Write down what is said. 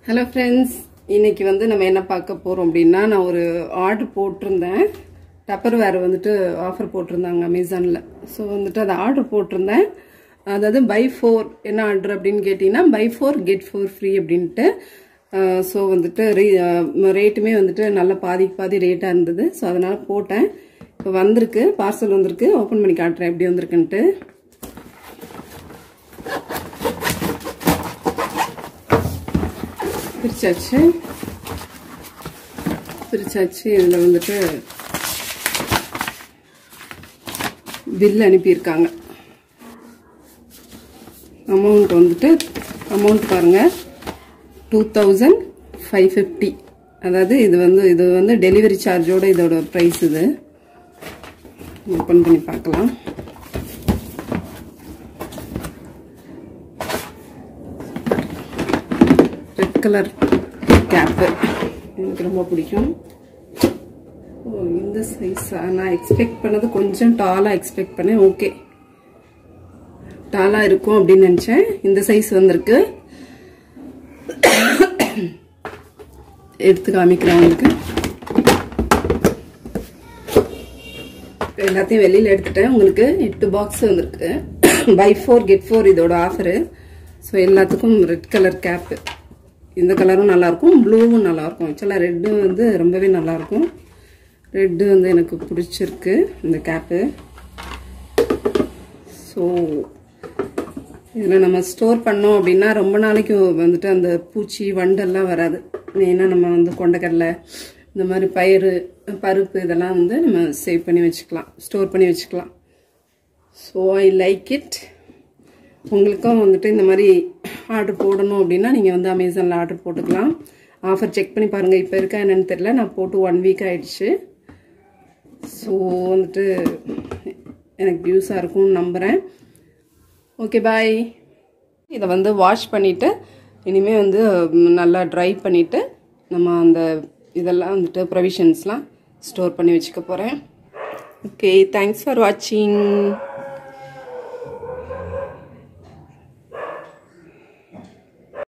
hello friends இன்னைக்கு வந்து நம்ம என்ன பார்க்க போகிறோம் அப்படின்னா நான் ஒரு ஆர்டர் போட்டிருந்தேன் டப்பர் வேறு வந்துட்டு ஆஃபர் போட்டிருந்தாங்க அமேசானில் ஸோ வந்துட்டு அதை ஆர்டர் போட்டிருந்தேன் அதாவது பை ஃபோர் என்ன ஆர்டர் அப்படின்னு கேட்டிங்கன்னா buy four get four free அப்படின்ட்டு ஸோ வந்துட்டு ரேட்டுமே வந்துட்டு நல்ல பாதிக்கு பாதி ரேட்டாக இருந்தது ஸோ அதனால் போட்டேன் இப்போ வந்திருக்கு பார்சல் வந்திருக்கு ஓப்பன் பண்ணி காட்டுறேன் எப்படி வந்திருக்குன்ட்டு பிரிச்சாச்சு பிரிச்சாச்சு இதில் வந்துட்டு பில் அனுப்பியிருக்காங்க அமௌண்ட் வந்துட்டு அமௌண்ட் பாருங்கள் டூ தௌசண்ட் ஃபைவ் ஃபிஃப்டி அதாவது இது வந்து இது வந்து டெலிவரி சார்ஜோட இதோட ப்ரைஸ் இது ஓப்பன் பண்ணி பார்க்கலாம் ரெட் கலர் கேப்பு எனக்கு ரொம்ப பிடிக்கும் ஓ இந்த சைஸா நான் எக்ஸ்பெக்ட் பண்ணது கொஞ்சம் டாலாக எக்ஸ்பெக்ட் பண்ணேன் ஓகே டாலாக இருக்கும் அப்படின்னு நினச்சேன் இந்த சைஸ் வந்திருக்கு எடுத்து காமிக்கிறேன் உங்களுக்கு எல்லாத்தையும் வெளியில் எடுத்துட்டேன் உங்களுக்கு எட்டு பாக்ஸ் வந்திருக்கு பை ஃபோர் கெட் ஃபோர் இதோட ஆஃபரு ஸோ எல்லாத்துக்கும் ரெட் கலர் கேப்பு இந்த கலரும் நல்லாயிருக்கும் ப்ளூவும் நல்லாயிருக்கும் ஆக்சுவலாக ரெட்டு வந்து ரொம்பவே நல்லாயிருக்கும் ரெட்டு வந்து எனக்கு பிடிச்சிருக்கு இந்த கேப்பு ஸோ இதில் நம்ம ஸ்டோர் பண்ணோம் அப்படின்னா ரொம்ப நாளைக்கு வந்துட்டு அந்த பூச்சி வண்டெல்லாம் வராது மெயினாக நம்ம வந்து கொண்டக்கடலை இந்த மாதிரி பயிறு பருப்பு இதெல்லாம் வந்து நம்ம சேவ் பண்ணி வச்சுக்கலாம் ஸ்டோர் பண்ணி வச்சுக்கலாம் ஸோ ஐ லைக் இட் உங்களுக்கும் வந்துட்டு இந்த மாதிரி ஆர்டர் போடணும் அப்படின்னா நீங்கள் வந்து அமேசானில் ஆர்டர் போட்டுக்கலாம் ஆஃபர் செக் பண்ணி பாருங்கள் இப்போ இருக்கா என்னன்னு தெரில நான் போட்டு ஒன் வீக் ஆயிடுச்சு ஸோ வந்துட்டு எனக்கு யூஸாக இருக்கும்னு நம்புகிறேன் ஓகே பாய் இதை வந்து வாஷ் பண்ணிவிட்டு இனிமேல் வந்து நல்லா ட்ரை பண்ணிவிட்டு நம்ம அந்த இதெல்லாம் வந்துட்டு ப்ரொவிஷன்ஸ்லாம் ஸ்டோர் பண்ணி வச்சுக்க போகிறேன் ஓகே தேங்க்ஸ் ஃபார் வாட்சிங்